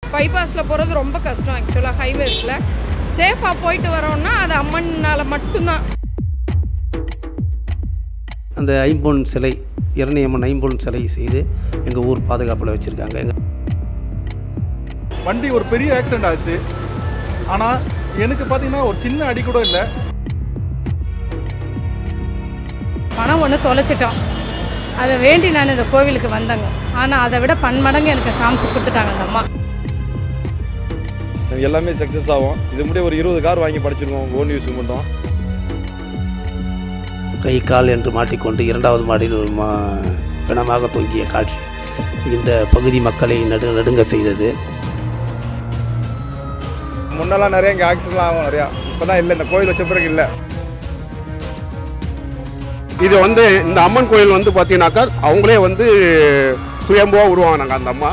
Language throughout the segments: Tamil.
பைபாஸில் போகிறது ரொம்ப கஷ்டம் ஆக்சுவலாக ஹைவேஸில் சேஃபாக போயிட்டு வரோம்னா அது அம்மனால் மட்டும்தான் அந்த ஐம்பொன் சிலை இரணியம்மன் ஐம்பொன் சிலை செய்து எங்கள் ஊர் பாதுகாப்பில் வச்சுருக்காங்க எங்கள் வண்டி ஒரு பெரிய ஆக்சிடென்ட் ஆச்சு ஆனால் எனக்கு பார்த்தீங்கன்னா ஒரு சின்ன அடி கூட இல்லை பணம் ஒன்று தொலைச்சிட்டோம் அதை வேண்டி நான் இந்த கோவிலுக்கு வந்தேங்க ஆனால் அதை விட பன்மடங்கு எனக்கு காமிச்சு கொடுத்துட்டாங்க அந்த அம்மா எனக்கு எல்லாமே சக்ஸஸ் ஆகும் இது முடிய ஒரு இருபது கார் வாங்கி படிச்சிருக்கோம் ஓன் யூஸ் மட்டும் கை கால் என்று மாட்டிக்கொண்டு இரண்டாவது மாடியில் மா பிணமாக தொங்கிய காட்சி இந்த பகுதி மக்களை நடு நடுங்க செய்தது முன்னெல்லாம் நிறைய இங்கே ஆக்சிடென்ட்லாம் ஆகும் நிறையா இப்போ தான் இல்லை இந்த கோயில் வச்ச பிறகு இல்லை இது வந்து இந்த அம்மன் கோயில் வந்து பார்த்தீங்கன்னாக்கா அவங்களே வந்து சுயம்புவாக உருவாங்கினாங்க அந்த அம்மா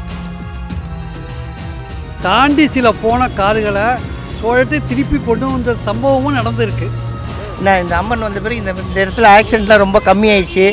தாண்டி சில போன கார்களை சுழட்டி திருப்பி கொண்டு வந்த சம்பவமும் நடந்திருக்கு நான் இந்த அம்மன் வந்த பிறகு இந்த இந்த இடத்துல ஆக்சிடென்ட்லாம் ரொம்ப கம்மியாயிடுச்சு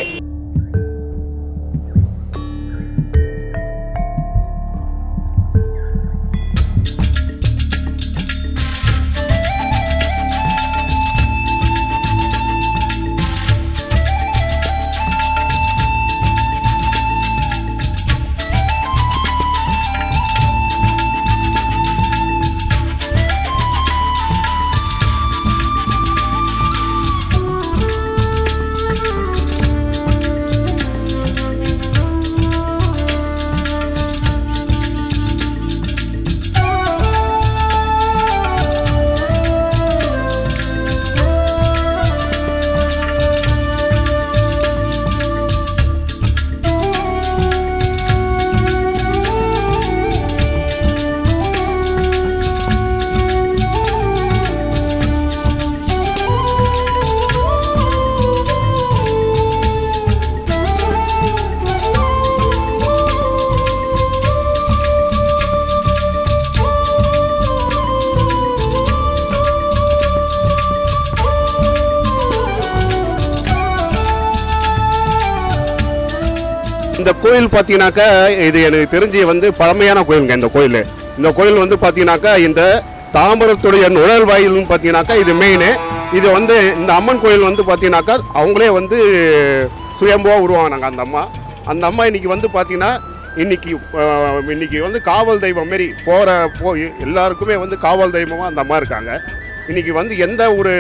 இந்த கோயில் பார்த்தீங்கன்னாக்கா இது எனக்கு தெரிஞ்சு வந்து பழமையான கோயிலுங்க இந்த கோயில் இந்த கோயில் வந்து பார்த்தீங்கன்னாக்கா இந்த தாம்பரத்துடைய நுழைல் வாயில்னு பார்த்தீங்கன்னாக்கா இது மெயின் இது வந்து இந்த அம்மன் கோயில் வந்து பார்த்தீங்கன்னாக்கா அவங்களே வந்து சுயம்புவாக உருவாங்கினாங்க அந்த அம்மா அந்த அம்மா இன்னைக்கு வந்து பார்த்தீங்கன்னா இன்னைக்கு அஹ், இன்னைக்கு வந்து காவல் தெய்வம் மாரி போகிற போ எல்லாருக்குமே வந்து காவல் தெய்வமாக அந்த அம்மா இருக்காங்க இன்னைக்கு வந்து எந்த ஒரு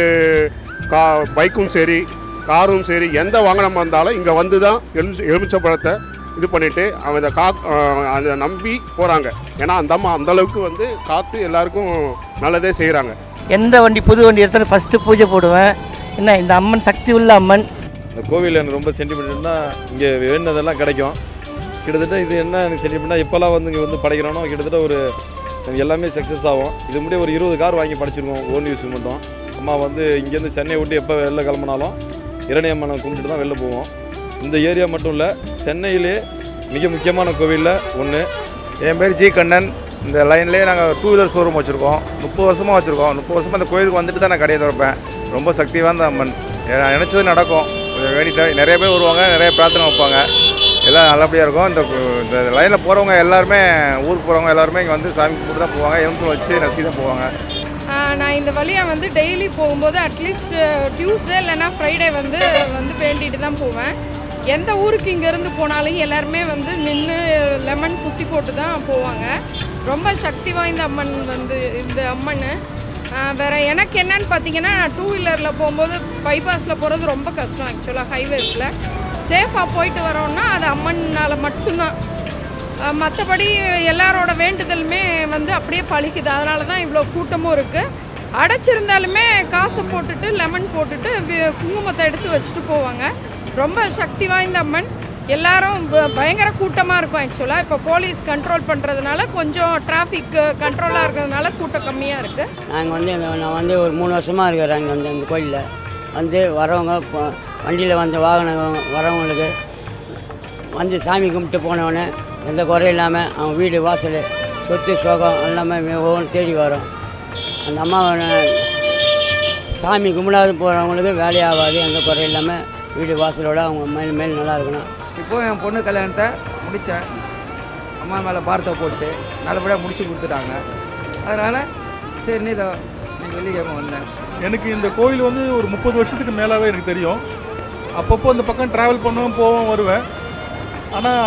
கா பைக்கும் சரி காரும் சரி எந்த வாகனம் வந்தாலும் இங்கே வந்து தான் எலுமிச்ச எலுமிச்சப்பழத்தை இது பண்ணிவிட்டு அவன் இதை கா அஹ், அதை நம்பி போகிறாங்க ஏன்னா அந்த அம்மா அந்த அளவுக்கு வந்து காத்து எல்லாருக்கும் நல்லதே செய்கிறாங்க எந்த வண்டி புது வண்டி எடுத்தாலும் ஃபஸ்ட்டு பூஜை போடுவேன் என்ன இந்த அம்மன் சக்தி உள்ள அம்மன் இந்த கோவில் எனக்கு ரொம்ப சென்டிமெண்ட்னா இங்கே வேணுனதெல்லாம் கிடைக்கும் கிட்டத்தட்ட இது என்ன எனக்கு சென்டிமெண்ட்னா இப்போல்லாம் வந்து இங்கே வந்து படைக்கிறோனோ கிட்டத்தட்ட ஒரு எனக்கு எல்லாமே சக்ஸஸ் ஆகும் இது முடிய ஒரு இருபது கார் வாங்கி படிச்சிருக்கோம் ஓன் யூஸ் மட்டும் அம்மா வந்து இங்கேருந்து சென்னையை விட்டு எப்போ வெளில கிளம்புனாலும் இரணியம்மனை கும்பிட்டுட்டு தான் வெளில போவோம் இந்த ஏரியா மட்டும் இல்லை சென்னையிலே மிக முக்கியமான கோவிலில் ஒன்று என் பேர் ஜி கண்ணன் இந்த லைன்லேயே நாங்கள் டூ வீலர் ஷோரூம் வச்சுருக்கோம் முப்பது வருஷமாக வச்சுருக்கோம் முப்பது வருஷமாக அந்த கோயிலுக்கு வந்துட்டு தான் நான் கடையை திறப்பேன் ரொம்ப சக்தி வாய்ந்த அம்மன் நான் நினச்சது நடக்கும் கொஞ்சம் வேண்டிட்டேன் நிறைய பேர் வருவாங்க நிறைய பிரார்த்தனை வைப்பாங்க எல்லாம் நல்லபடியாக இருக்கும் இந்த இந்த லைனில் போகிறவங்க எல்லாருமே ஊருக்கு போகிறவங்க எல்லாருமே இங்கே வந்து சாமி கும்பிட்டு தான் போவாங்க எலும்பு வச்சு நசுக்கி தான் போவாங்க ஆஹ் நான் இந்த வழியாக வந்து டெய்லி போகும்போது அட்லீஸ்ட் டியூஸ்டே இல்லைன்னா ஃப்ரைடே வந்து வந்து வேண்டிட்டு தான் போவேன் எந்த ஊருக்கு இங்கேருந்து போனாலும் எல்லாருமே வந்து நின்று லெமன் சுற்றி போட்டு தான் போவாங்க ரொம்ப சக்தி வாய்ந்த அம்மன் வந்து இந்த அம்மன் ஆஹ் வேற எனக்கு என்னன்னு பார்த்தீங்கன்னா நான் டூ வீலரில் போகும்போது பைபாஸில் போகிறது ரொம்ப கஷ்டம் ஆக்சுவலாக ஹைவேஸில் சேஃபாக போயிட்டு வரோம்னா அது அம்மனால் மட்டும்தான் மற்றபடி எல்லாரோட வேண்டுதலுமே வந்து அப்படியே பழிக்குது அதனால தான் இவ்வளோ கூட்டமும் இருக்குது அடைச்சிருந்தாலுமே காசை போட்டுட்டு லெமன் போட்டுட்டு வி- குங்குமத்தை எடுத்து வச்சுட்டு போவாங்க ரொம்ப சக்தி வாய்ந்த அம்மன் எல்லாரும் ப- பயங்கர கூட்டமாக இருக்கும் ஆக்சுவலாக இப்போ போலீஸ் கண்ட்ரோல் பண்ணுறதுனால கொஞ்சம் டிராஃபிக் கண்ட்ரோலாக இருக்கிறதுனால கூட்டம் கம்மியாக இருக்குது நாங்கள் வந்து இந்த- நான் வந்து ஒரு மூணு வருஷமாக இருக்கிறேன் இங்கே வந்து இந்த கோயிலில் வந்து வரவங்க வண்டியில் வந்த வாகனம் வரவங்களுக்கு வந்து சாமி கும்பிட்டு போனவொடனே எந்த குறையும் இல்லாமல் அவங்க வீடு வாசல் சொத்து சோகம் எல்லாமே ஒவ்வொன்று தேடி வரும் அந்த அம்மாவை நான் சாமி கும்பிடாது போகிறவங்களுக்கு வேலையாகாது எந்த குறையும் இல்லாமல் வீடு வாசலோட அவங்க மேல் மேல் நல்லா இருக்கணும் இப்போ என் பொண்ணு கல்யாணத்தை முடித்தேன் அம்மா மேலே பாரத்தை போட்டு நல்லபடியாக முடிச்சு கொடுத்துட்டாங்க அதனால் சரின்னு இதை வெள்ளிக்கிழமை வந்தேன் எனக்கு இந்த கோயில் வந்து ஒரு முப்பது வருஷத்துக்கு மேலாவே எனக்கு தெரியும் அப்பப்போ இந்த பக்கம் ட்ராவல் பண்ணுவேன் போவேன் வருவேன் ஆனால்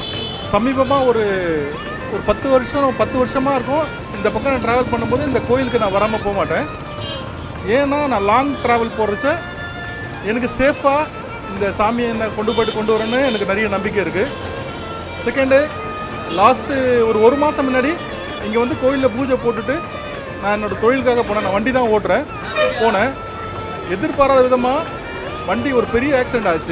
சமீபமாக ஒரு ஒரு பத்து வருஷம் பத்து வருஷமாக இருக்கும் இந்த பக்கம் நான் ட்ராவல் பண்ணும்போது இந்த கோயிலுக்கு நான் வராமல் போக மாட்டேன் ஏன்னா நான் லாங் ட்ராவல் போகிறச்ச எனக்கு சேஃபாக இந்த சாமியை என்ன கொண்டு போயிட்டு கொண்டு வரேன்னு எனக்கு நிறைய நம்பிக்கை இருக்குது செகண்டு லாஸ்ட்டு ஒரு ஒரு மாதம் முன்னாடி இங்கே வந்து கோயிலில் பூஜை போட்டுட்டு நான் என்னோடய தொழிலுக்காக போனேன் நான் வண்டி தான் ஓட்டுறேன் போனேன் எதிர்பாராத விதமாக வண்டி ஒரு பெரிய ஆக்சிடெண்ட் ஆச்சு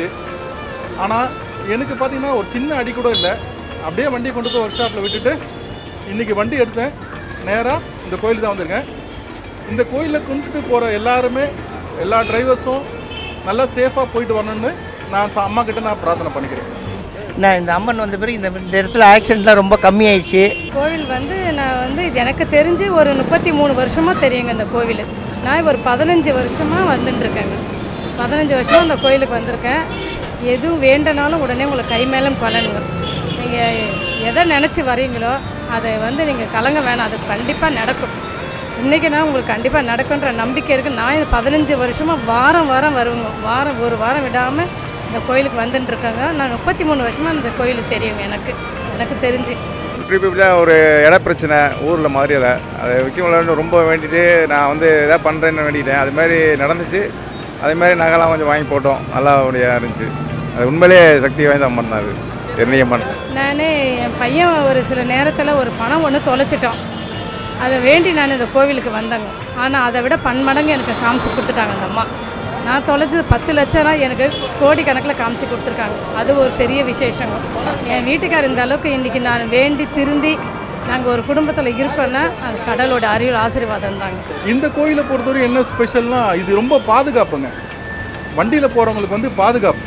ஆனால் எனக்கு பார்த்தீங்கன்னா ஒரு சின்ன அடி கூட இல்லை அப்படியே வண்டியை கொண்டு போய் ஒர்க் ஷாப்பில் விட்டுட்டு இன்றைக்கி வண்டி எடுத்தேன் நேராக இந்த கோயிலுக்கு தான் வந்திருக்கேன் இந்த கோயிலில் கொண்டுட்டு போகிற எல்லாருமே எல்லா டிரைவர்ஸும் நல்லா சேஃபாக போயிட்டு வரணும்னு நான் ச- அம்மா கிட்ட நான் பிரார்த்தனை பண்ணிக்கிறேன் நான் இந்த அம்மன் வந்த பிறகு இந்த இந்த இடத்துல ஆக்சிடெண்ட்லாம் ரொம்ப கம்மியாயிடுச்சு கோவில் வந்து நான் வந்து இது எனக்கு தெரிஞ்சு ஒரு முப்பத்தி மூணு வருஷமாக தெரியுங்க இந்த கோவில் நான் ஒரு பதினஞ்சு வருஷமாக வந்துட்டுருக்கேங்க பதினஞ்சு வருஷம் இந்த கோயிலுக்கு வந்திருக்கேன் எதுவும் வேண்டனாலும் உடனே உங்களுக்கு கை மேலும் பலனுங்க நீங்கள் எதை நினச்சி வரீங்களோ அதை வந்து நீங்கள் கலங்க வேணாம் அது கண்டிப்பாக நடக்கும் இன்றைக்கி நான் உங்களுக்கு கண்டிப்பாக நடக்குன்ற நம்பிக்கை இருக்குது நான் இது பதினஞ்சு வருஷமாக வாரம் வாரம் வருவேங்க வாரம் ஒரு வாரம் விடாமல் இந்த கோயிலுக்கு வந்துட்டு இருக்காங்க நான் முப்பத்தி மூணு வருஷமாக இந்த கோயிலுக்கு தெரியுங்க எனக்கு எனக்கு தெரிஞ்சு திருப்பி இப்படி தான் ஒரு இட பிரச்சனை ஊரில் மதுரையில் அதை விற்கும் ரொம்ப வேண்டிட்டு நான் வந்து எதாவது பண்ணுறேன்னு வேண்டிட்டேன் அது மாதிரி நடந்துச்சு அதே மாதிரி நகைலாம் கொஞ்சம் வாங்கி போட்டோம் நல்லா அப்படியாக இருந்துச்சு அது உண்மையிலே சக்தி வாய்ந்த அம்மன் தான் அது எண்ணியம்மன் நான் என் பையன் ஒரு சில நேரத்தில் ஒரு பணம் ஒன்று தொலைச்சிட்டோம் அதை வேண்டி நான் இந்த கோவிலுக்கு வந்தேங்க ஆனால் அதை விட பன்மடங்கு எனக்கு காமிச்சு கொடுத்துட்டாங்க அந்த அம்மா நான் தொலைச்சது பத்து லட்சம்னா எனக்கு கோடி கணக்கில் காமிச்சு கொடுத்துருக்காங்க அது ஒரு பெரிய விசேஷங்க என் வீட்டுக்கார் இந்த அளவுக்கு இன்றைக்கி நான் வேண்டி திருந்தி நாங்கள் ஒரு குடும்பத்தில் இருப்போன்னா அது கடவுளோட அறிவு ஆசீர்வாதம் தாங்க இந்த கோயிலை பொறுத்தவரை என்ன ஸ்பெஷல்னா இது ரொம்ப பாதுகாப்புங்க வண்டியில் போகிறவங்களுக்கு வந்து பாதுகாப்பு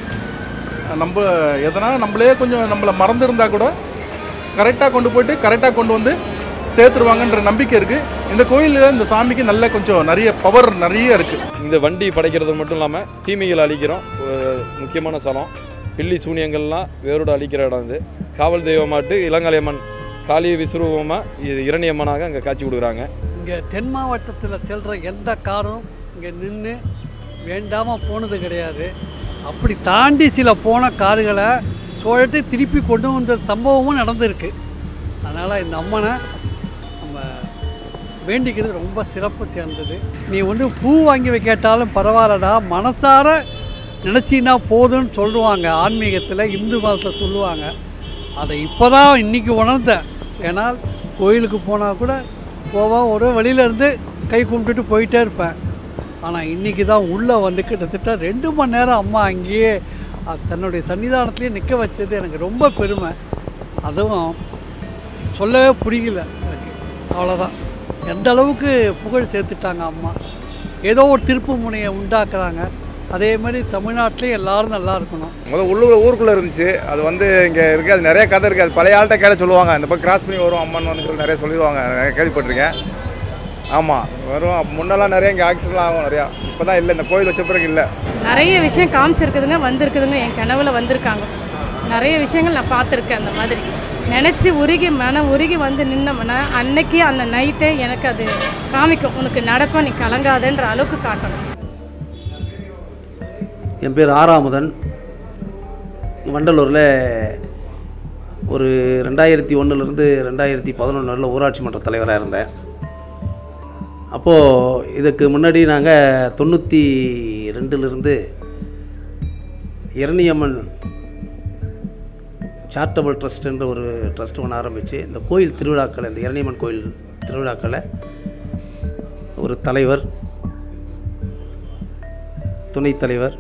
நம்ம எதனா நம்மளே கொஞ்சம் நம்மளை மறந்துருந்தா கூட கரெக்டாக கொண்டு போயிட்டு கரெக்டாக கொண்டு வந்து சேர்த்துருவாங்கன்ற நம்பிக்கை இருக்குது இந்த கோயிலில் இந்த சாமிக்கு நல்ல கொஞ்சம் நிறைய பவர் நிறைய இருக்குது இந்த வண்டி படைக்கிறது மட்டும் இல்லாமல் தீமைகளை அழிக்கிறோம் ஒரு முக்கியமான ஸ்தலம் பில்லி சூனியங்கள்லாம் வேரோடு அழிக்கிற இடம் இது காவல் தெய்வமாட்டு இளங்காளியம்மன் காளி விஸ்வரூபமாக இது இரணியம்மனாக அங்கே காட்சி கொடுக்குறாங்க இங்கே தென் மாவட்டத்தில் செல்கிற எந்த காரும் இங்கே நின்று வேண்டாமல் போனது கிடையாது அப்படி தாண்டி சில போன காருகளை சுழட்டி திருப்பி கொண்டு வந்த சம்பவமும் நடந்திருக்கு அதனால் இந்த அம்மனை நம்ம வேண்டிக்கிறது ரொம்ப சிறப்பு சேர்ந்தது நீ வந்து பூ வாங்கி வை கேட்டாலும் பரவாயில்லடா மனசார நினச்சின்னா போதும்னு சொல்லுவாங்க ஆன்மீகத்தில் இந்து மதத்தை சொல்லுவாங்க அதை இப்போ தான் இன்றைக்கி உணர்ந்தேன் ஏன்னால் கோயிலுக்கு போனால் கூட போவேன் ஒரு வழியில இருந்து கை கும்பிட்டுட்டு போயிட்டே இருப்பேன் ஆனால் இன்றைக்கி தான் உள்ளே வந்து கிட்டத்தட்ட ரெண்டு மணி நேரம் அம்மா அங்கேயே அஹ், தன்னுடைய சன்னிதானத்திலேயே நிற்க வச்சது எனக்கு ரொம்ப பெருமை அதுவும் சொல்லவே புரியல எனக்கு அவ்வளோதான் எந்த அளவுக்கு புகழ் சேர்த்துட்டாங்க அம்மா ஏதோ ஒரு திருப்பு முனையை உண்டாக்குறாங்க அதே மாதிரி தமிழ்நாட்டிலே எல்லாரும் நல்லா இருக்கணும் முதல் உள்ளூர் ஊருக்குள்ளே இருந்துச்சு அது வந்து இங்கே இருக்குது அது நிறைய கதை இருக்குது அது பழைய ஆள்கிட்ட கேட்ட சொல்லுவாங்க இந்த பக்கம் கிராஸ் பண்ணி வரும் அம்மன் வந்து சொல்லி நிறைய சொல்லிடுவாங்க நிறைய கேள்விப்பட்டிருக்கேன் ஆமாம் வரும் அப்ப முன்னெல்லாம் நிறைய இங்கே ஆக்சிடென்ட்லாம் ஆகும் நிறையா இப்போ தான் இல்லை இந்த கோயில் வச்ச பிறகு இல்லை நிறைய விஷயம் காமிச்சிருக்குதுங்க வந்திருக்குதுங்க என் கனவுல வந்திருக்காங்க நிறைய விஷயங்கள் நான் பார்த்துருக்கேன் அந்த மாதிரி நினச்சி உருகி மனம் உருகி வந்து நின்னோம்னா அன்னைக்கு அந்த நைட்டே எனக்கு அது காமிக்கும் உனக்கு நடக்கும் நீ கலங்காதன்ற அளவுக்கு காட்டணும் என் பேர் ஆறாமுதன் வண்டலூரில் ஒரு ரெண்டாயிரத்தி ஒன்றுலேருந்து ரெண்டாயிரத்தி பதினொன்று வரல ஊராட்சி மன்ற தலைவராக இருந்தேன் அப்போது இதுக்கு முன்னாடி நாங்கள் தொண்ணூற்றி ரெண்டுலேருந்து இரணியம்மன் சாரிட்டபிள் ட்ரஸ்ட்டுன்ற ஒரு ட்ரஸ்ட் ஒன்று ஆரம்பித்து இந்த கோயில் திருவிழாக்களை இந்த இரணியம்மன் கோயில் திருவிழாக்களை ஒரு தலைவர் துணைத் தலைவர்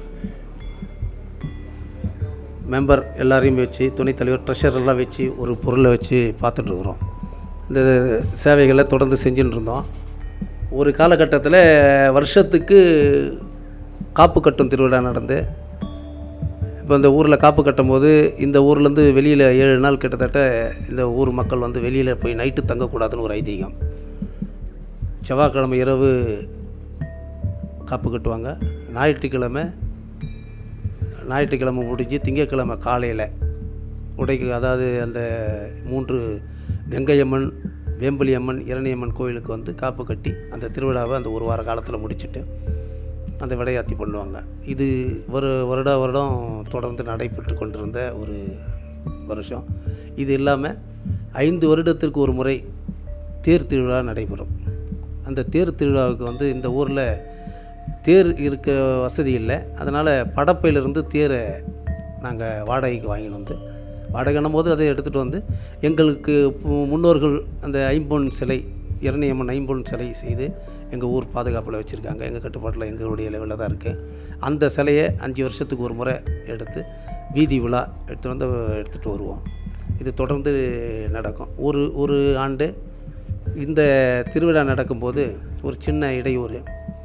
மெம்பர் எல்லாரையும் வச்சு துணைத் தலைவர் ட்ரெஷரெல்லாம் வச்சு ஒரு பொருளை வச்சு பார்த்துட்ருக்குறோம் இந்த சேவைகளை தொடர்ந்து செஞ்சுட்டு இருந்தோம் ஒரு காலகட்டத்தில் வருஷத்துக்கு காப்பு கட்டும் திருவிழா நடந்து இப்போ இந்த ஊரில் காப்பு கட்டும்போது இந்த ஊர்லேருந்து வெளியில் ஏழு நாள் கிட்டத்தட்ட இந்த ஊர் மக்கள் வந்து வெளியில் போய் நைட்டு தங்கக்கூடாதுன்னு ஒரு ஐதீகம் செவ்வாய்க்கிழமை இரவு காப்பு கட்டுவாங்க ஞாயிற்றுக்கிழமை ஞாயிற்றுக்கிழமை முடிஞ்சு திங்கட்கிழமை காலையில் உடைக்கு அதாவது அந்த மூன்று கங்கையம்மன் வேம்பலியம்மன் இரணியம்மன் கோயிலுக்கு வந்து காப்பு கட்டி அந்த திருவிழாவை அந்த ஒரு வார காலத்தில் முடிச்சுட்டு அந்த விடையாத்தி பண்ணுவாங்க இது ஒரு வருட வருடம் தொடர்ந்து நடைபெற்று கொண்டிருந்த ஒரு வருஷம் இது இல்லாமல் ஐந்து வருடத்திற்கு ஒரு முறை தேர் திருவிழா நடைபெறும் அந்த தேர் திருவிழாவுக்கு வந்து இந்த ஊரில் தேர் இருக்க வசதி இல்லை அதனால் படப்பையிலிருந்து தேரை நாங்கள் வாடகைக்கு வாங்கிட்டு வந்து வாடகைன்னும் போது அதை எடுத்துகிட்டு வந்து எங்களுக்கு பு- முன்னோர்கள் அந்த ஐம்பொன் சிலை இரணியம்மன் ஐம்பொன் சிலை செய்து எங்கள் ஊர் பாதுகாப்பில் வச்சுருக்காங்க எங்கள் கட்டுப்பாட்டில் எங்களுடைய லெவலில் தான் இருக்குது அந்த சிலையை அஞ்சு வருஷத்துக்கு ஒரு முறை எடுத்து வீதி விழா எடுத்துகிட்டு வந்து எடுத்துகிட்டு வருவோம் இது தொடர்ந்து நடக்கும் ஒரு ஒரு ஆண்டு இந்த திருவிழா நடக்கும்போது ஒரு சின்ன இடையூறு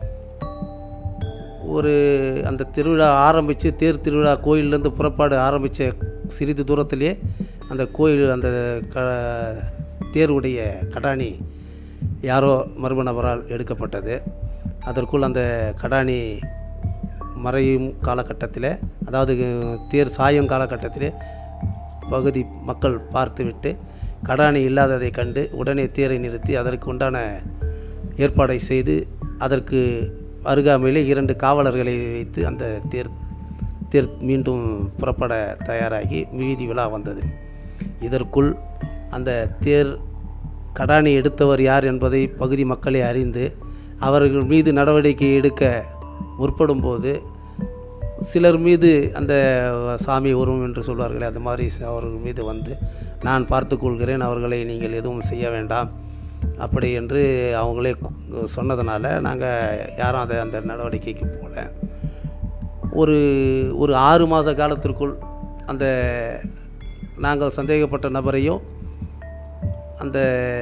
ஒரு அந்த திருவிழா ஆரம்பித்து தேர் திருவிழா கோயிலேருந்து புறப்பாடு ஆரம்பித்த சிறிது தூரத்திலே அந்த கோயில் அந்த க தேருடைய கடாணி யாரோ மர்ம நபரால் எடுக்கப்பட்டது அதற்குள் அந்த கடாணி மறையும் காலகட்டத்தில் அதாவது தேர் சாயும் காலகட்டத்தில் பகுதி மக்கள் பார்த்துவிட்டு கடாணி இல்லாததை கண்டு உடனே தேரை நிறுத்தி அதற்கு உண்டான ஏற்பாடை செய்து அதற்கு அருகாமையிலே இரண்டு காவலர்களை வைத்து அந்த தேர் தேர் மீண்டும் புறப்பட தயாராகி வீதி விழா வந்தது இதற்குள் அந்த தேர் கடாணி எடுத்தவர் யார் என்பதை பகுதி மக்களே அறிந்து அவர்கள் மீது நடவடிக்கை எடுக்க முற்படும்போது சிலர் மீது அந்த சாமி உருவம் என்று சொல்வார்களே அது மாதிரி அவர்கள் மீது வந்து நான் பார்த்து கொள்கிறேன் அவர்களை நீங்கள் எதுவும் செய்ய வேண்டாம் அப்படி என்று அவங்களே கு- சொன்னதுனால நாங்கள் யாரும் அதை அந்த நடவடிக்கைக்கு போகல ஒரு ஒரு ஆறு மாத காலத்திற்குள் அந்த நாங்கள் சந்தேகப்பட்ட நபரையும் அந்த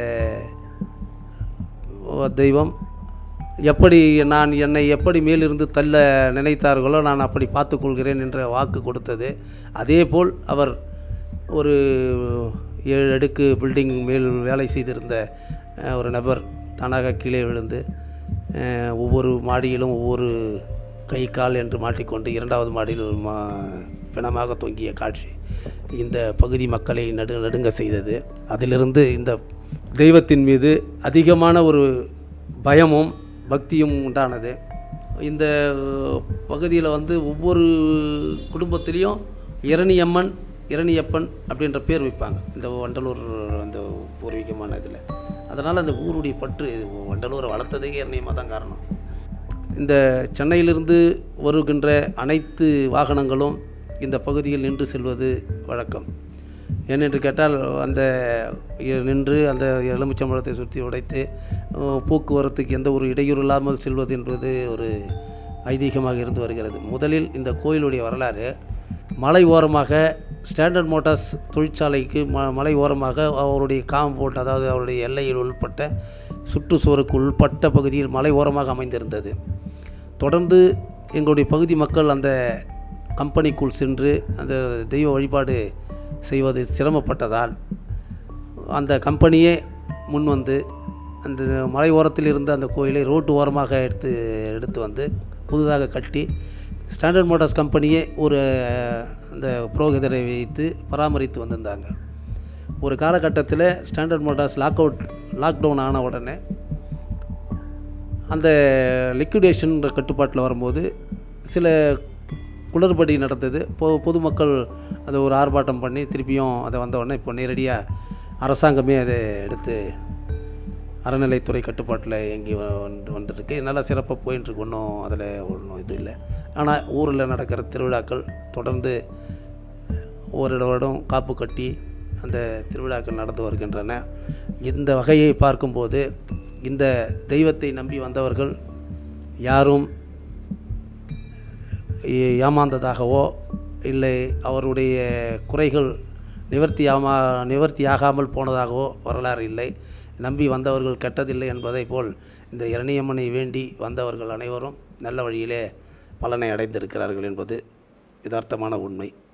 தெய்வம் எப்படி நான் என்னை எப்படி மேலிருந்து தள்ள நினைத்தார்களோ நான் அப்படி பார்த்துக்கொள்கிறேன் என்ற வாக்கு கொடுத்தது அதேபோல் அவர் ஒரு ஏழு அடுக்கு பில்டிங் மேல் வேலை செய்திருந்த அஹ், ஒரு நபர் தானாக கீழே விழுந்து அஹ், ஒவ்வொரு மாடியிலும் ஒவ்வொரு கை கால் என்று மாட்டிக்கொண்டு இரண்டாவது மாடியில் மா பிணமாக தொங்கிய காட்சி இந்த பகுதி மக்களை நடு நடுங்க செய்தது அதிலிருந்து இந்த தெய்வத்தின் மீது அதிகமான ஒரு பயமும் பக்தியும் உண்டானது இந்த பகுதியில் வந்து ஒவ்வொரு குடும்பத்திலையும் இரணியம்மன் இரணியப்பன் அப்படின்ற பேர் வைப்பாங்க இந்த வண்டலூர் அந்த பூர்வீகமான இதில் அதனால் அந்த ஊருடைய பற்று வண்டலூரை வளர்த்ததுக்கே இரணியமாக தான் காரணம் இந்த சென்னையிலிருந்து வருகின்ற அனைத்து வாகனங்களும் இந்த பகுதியில் நின்று செல்வது வழக்கம் ஏனென்று கேட்டால் அந்த இ- நின்று அந்த எலுமிச்சம்பழத்தை சுற்றி உடைத்து அஹ், போக்குவரத்துக்கு எந்த ஒரு இடையூறு இல்லாமல் செல்வது என்பது ஒரு ஐதீகமாக இருந்து வருகிறது முதலில் இந்த கோயிலுடைய வரலாறு மலை ஓரமாக ஸ்டாண்டர்ட் மோட்டார்ஸ் தொழிற்சாலைக்கு ம மலை ஓரமாக அவருடைய காம்பவுண்ட் அதாவது அவருடைய எல்லையில் உள்பட்ட சுற்றுச்சுவருக்கு உள்பட்ட பகுதியில் மலை ஓரமாக அமைந்திருந்தது தொடர்ந்து எங்களுடைய பகுதி மக்கள் அந்த கம்பெனிக்குள் சென்று அந்த தெய்வ வழிபாடு செய்வது சிரமப்பட்டதால் அந்த கம்பெனியே முன் வந்து அந்த மலை ஓரத்தில் இருந்த அந்த கோயிலை ரோட்டு ஓரமாக எடுத்து எடுத்து வந்து புதிதாக கட்டி ஸ்டாண்டர்ட் மோட்டார்ஸ் கம்பெனியே ஒரு அஹ், அந்த புரோகிதரை வைத்து பராமரித்து வந்திருந்தாங்க ஒரு காலகட்டத்தில் Standard Motors lockout lockdown ஆன உடனே அந்த லிக்விடேஷன் கட்டுப்பாட்டில் வரும்போது சில குளறுபடி நடந்தது பொ பொதுமக்கள் அதை ஒரு ஆர்ப்பாட்டம் பண்ணி திருப்பியும் அதை வந்த உடனே இப்போ நேரடியாக அரசாங்கமே அதை எடுத்து அறநிலைத்துறை கட்டுப்பாட்டில் எங்கி வந்து வந்துருக்கு நல்லா சிறப்பாக போயின்ட்டுருக்கு ஒன்றும் அதில் ஒன்றும் இது இல்லை ஆனால் ஊரில் நடக்கிற திருவிழாக்கள் தொடர்ந்து ஒரு வருடம் காப்பு கட்டி அந்த திருவிழாக்கள் நடந்து வருகின்றன இந்த வகையை பார்க்கும்போது இந்த தெய்வத்தை நம்பி வந்தவர்கள் யாரும் ஏ- ஏமாந்ததாகவோ இல்லை அவருடைய குறைகள் நிவர்த்தியாமா நிவர்த்தியாகாமல் போனதாகவோ வரலாறு இல்லை நம்பி வந்தவர்கள் கெட்டதில்லை என்பதை போல் இந்த இரணியம்மனை வேண்டி வந்தவர்கள் அனைவரும் நல்ல வழியிலே பலனை அடைந்திருக்கிறார்கள் என்பது யதார்த்தமான உண்மை